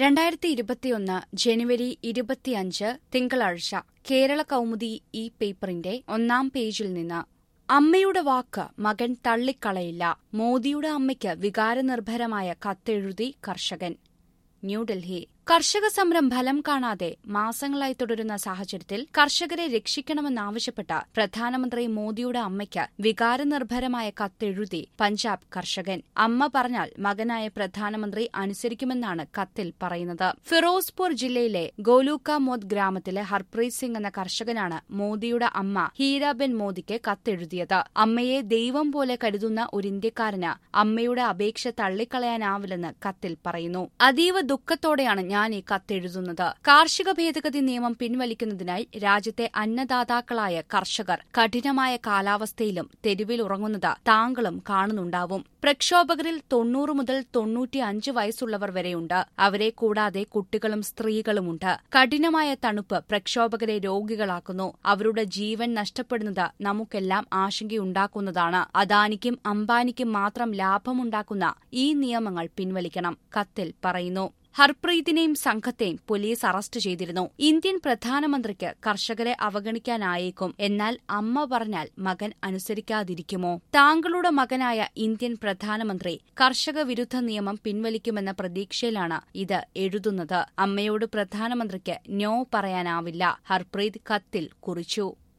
രണ്ടായിരത്തി ഇരുപത്തിയൊന്ന് ജനുവരി ഇരുപത്തിയഞ്ച് തിങ്കളാഴ്ച കേരള കൗമുദി ഈ പേപ്പറിന്റെ ഒന്നാം പേജിൽ നിന്ന് അമ്മയുടെ വാക്ക് മകൻ തള്ളിക്കളയില്ല മോദിയുടെ അമ്മയ്ക്ക് വികാരനിർഭരമായ കത്തെഴുതി കർഷകൻ ന്യൂഡൽഹി കർഷക സമരം ഫലം കാണാതെ മാസങ്ങളായി തുടരുന്ന സാഹചര്യത്തിൽ കർഷകരെ രക്ഷിക്കണമെന്നാവശ്യപ്പെട്ട പ്രധാനമന്ത്രി മോദിയുടെ അമ്മയ്ക്ക് വികാരനിർഭരമായ കത്തെഴുതി പഞ്ചാബ് കർഷകൻ അമ്മ പറഞ്ഞാൽ മകനായ പ്രധാനമന്ത്രി അനുസരിക്കുമെന്നാണ് കത്തിൽ പറയുന്നത് ഫിറോസ്പൂർ ജില്ലയിലെ ഗോലൂക്ക മോദ് ഗ്രാമത്തിലെ ഹർപ്രീത് സിംഗ് എന്ന കർഷകനാണ് മോദിയുടെ അമ്മ ഹീരാബെൻ മോദിക്ക് കത്തെഴുതിയത് അമ്മയെ ദൈവം പോലെ കരുതുന്ന ഒരു ഇന്ത്യക്കാരന് അമ്മയുടെ അപേക്ഷ തള്ളിക്കളയാനാവില്ലെന്ന് കത്തിൽ പറയുന്നു അതീവ ദുഃഖത്തോടെയാണ് ഞാൻ ഈ കത്തെഴുതുന്നത് കാർഷിക ഭേദഗതി നിയമം പിൻവലിക്കുന്നതിനായി രാജ്യത്തെ അന്നദാതാക്കളായ കർഷകർ കഠിനമായ കാലാവസ്ഥയിലും തെരുവിലുറങ്ങുന്നത് താങ്കളും കാണുന്നുണ്ടാവും പ്രക്ഷോഭകരിൽ തൊണ്ണൂറ് മുതൽ തൊണ്ണൂറ്റിയഞ്ച് വയസ്സുള്ളവർ വരെയുണ്ട് അവരെ കൂടാതെ കുട്ടികളും സ്ത്രീകളുമുണ്ട് കഠിനമായ തണുപ്പ് പ്രക്ഷോഭകരെ രോഗികളാക്കുന്നു അവരുടെ ജീവൻ നഷ്ടപ്പെടുന്നത് നമുക്കെല്ലാം ആശങ്കയുണ്ടാക്കുന്നതാണ് അദാനിക്കും അംബാനിക്കും മാത്രം ലാഭമുണ്ടാക്കുന്ന ഈ നിയമങ്ങൾ പിൻവലിക്കണം കത്തിൽ പറയുന്നു ഹർപ്രീതിനെയും സംഘത്തെയും പോലീസ് അറസ്റ്റ് ചെയ്തിരുന്നു ഇന്ത്യൻ പ്രധാനമന്ത്രിക്ക് കർഷകരെ അവഗണിക്കാനായേക്കും എന്നാൽ അമ്മ പറഞ്ഞാൽ മകൻ അനുസരിക്കാതിരിക്കുമോ താങ്കളുടെ മകനായ ഇന്ത്യൻ പ്രധാനമന്ത്രി കർഷക വിരുദ്ധ നിയമം പിൻവലിക്കുമെന്ന പ്രതീക്ഷയിലാണ് ഇത് എഴുതുന്നത് അമ്മയോട് പ്രധാനമന്ത്രിക്ക് നോ പറയാനാവില്ല ഹർപ്രീത് കത്തിൽ കുറിച്ചു